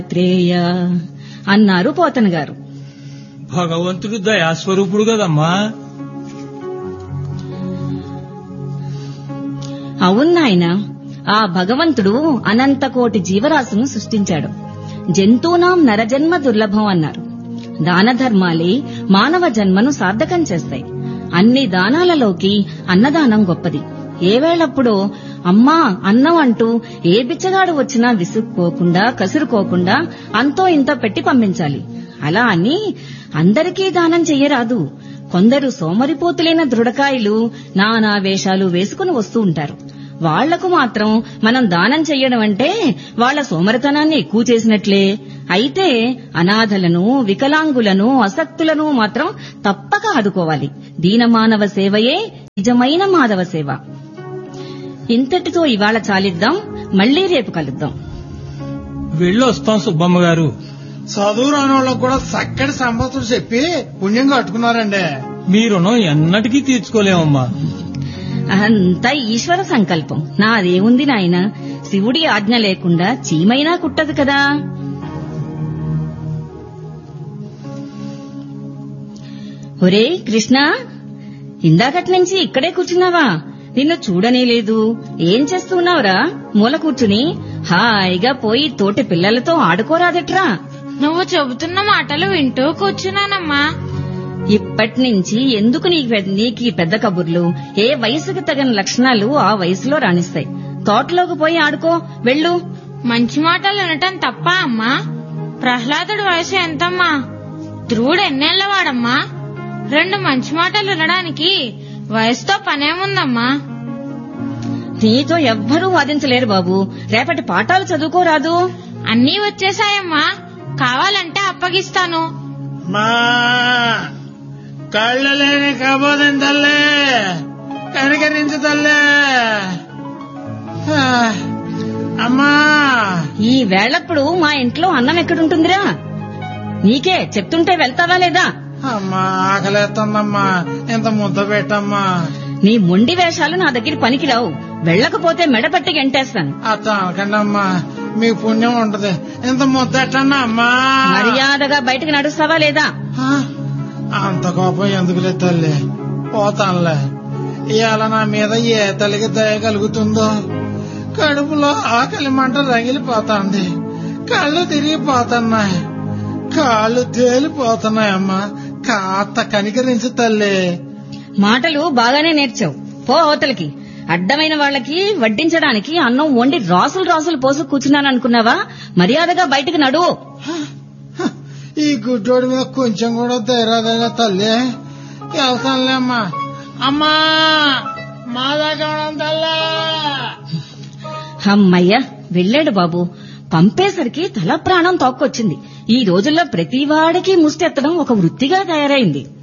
త్రేయ అన్నారు పోతన గారు భగవంతుడు దయాస్వరూపుడు కదమ్మా అవును నాయన ఆ భగవంతుడు అనంత కోటి జీవరాశులను సృష్టించాడు జంతువునాం నరజన్మ దుర్లభం అన్నారు దాన ధర్మాలే మానవ జన్మను సార్థకం చేస్తాయి అన్ని దానాలలోకి అన్నదానం గొప్పది ఏ వేళప్పుడో అమ్మా అన్నం అంటూ ఏ బిచ్చగాడు వచ్చినా విసుక్కోకుండా కసురుకోకుండా అంతో ఇంతో పెట్టి పంపించాలి అలా అని అందరికీ దానం చెయ్యరాదు కొందరు సోమరిపోతులైన దృఢకాయలు నానా వేషాలు వేసుకుని వస్తూ ఉంటారు వాళ్లకు మాత్రం మనం దానం చెయ్యడం అంటే వాళ్ల సోమరితనాన్ని ఎక్కువ చేసినట్లే అయితే అనాథలను వికలాంగులను అసక్తులను మాత్రం తప్పక ఆదుకోవాలి దీనమానవ సేవయే నిజమైన మాధవ సేవ ఇంతటితో ఇవాళ చాలిద్దాం మళ్లీ రేపు కలుద్దాం వెళ్ళొస్తాం సుబ్బమ్మ గారు చదువు రాని వాళ్ళకు కూడా చక్కటి సంపత్తులు చెప్పి పుణ్యం కట్టుకున్నారండి మీ రుణం ఎన్నటికీ తీర్చుకోలేమమ్మా అంతా ఈశ్వర సంకల్పం నాదేముంది నాయన శివుడి ఆజ్ఞ లేకుండా చీమైనా కుట్టదు కదా ఒరే కృష్ణ ఇందాకటి నుంచి ఇక్కడే కూర్చున్నావా నిన్ను చూడనే లేదు ఏం చేస్తున్నావురా మూల కూర్చుని హాయిగా పోయి తోటి పిల్లలతో ఆడుకోరాదట్రా నువ్వు చెబుతున్న మాటలు వింటూ కూర్చున్నానమ్మా ఇప్పటి నుంచి ఎందుకు నీకు నీకు ఈ పెద్ద కబుర్లు ఏ వయసుకు తగిన లక్షణాలు ఆ వయసులో రాణిస్తాయి తోటలోకి పోయి ఆడుకో వెళ్ళు మంచి మాటలు వినటం తప్ప అమ్మా ప్రహ్లాదుడి వయసు ఎంతమ్మా ధ్రువుడు ఎన్నేళ్లవాడమ్మా రెండు మంచి మాటలు వినడానికి వయసుతో పనేముందమ్మా నీతో ఎవ్వరూ వాదించలేరు బాబు రేపటి పాఠాలు చదువుకోరాదు అన్నీ వచ్చేసాయమ్మా కావాలంటే అప్పగిస్తాను మా కళ్ళు లేని కబోదని తల్లే కనికరించు తల్లే ఆ, అమ్మా ఈ వేళప్పుడు మా ఇంట్లో అన్నం ఎక్కడుంటుందిరా నీకే చెప్తుంటే వెళ్తావా లేదా అమ్మా ఆకలేస్తుందమ్మా ఇంత ముద్ద పెట్టమ్మా నీ మొండి వేషాలు నా దగ్గర పనికిరావు వెళ్ళకపోతే మెడపట్టి గంటేస్తాను అత్త అనకండి అమ్మా మీకు పుణ్యం ఉంటది ఇంత ముద్ద ఎట్టన్నా అమ్మా మర్యాదగా బయటకు నడుస్తావా లేదా ఆ, అంత కోపం ఎందుకులే తల్లి పోతానులే ఇవాళ నా మీద ఏ తల్లికి దయ కలుగుతుందో కడుపులో ఆకలి మంట రగిలిపోతాంది కళ్ళు తిరిగిపోతున్నాయి కాళ్ళు తేలిపోతున్నాయమ్మా కాస్త కనికరించు తల్లి మాటలు బాగానే నేర్చావు పో అవతలకి అడ్డమైన వాళ్ళకి వడ్డించడానికి అన్నం వండి రాసులు రాసులు పోసు కూర్చున్నాను అనుకున్నావా మర్యాదగా బయటకు నడు హ, ఈ గుడ్డోడి మీద కొంచెం కూడా ధైర్యగా తల్లి వెళ్తానులే అమ్మా అమ్మా మా దగ్గర తల్లా అమ్మయ్య వెళ్ళాడు బాబు పంపేసరికి తల ప్రాణం తోక్కొచ్చింది ఈ రోజుల్లో ప్రతి వాడికి ముష్టెత్తడం ఒక వృత్తిగా తయారైంది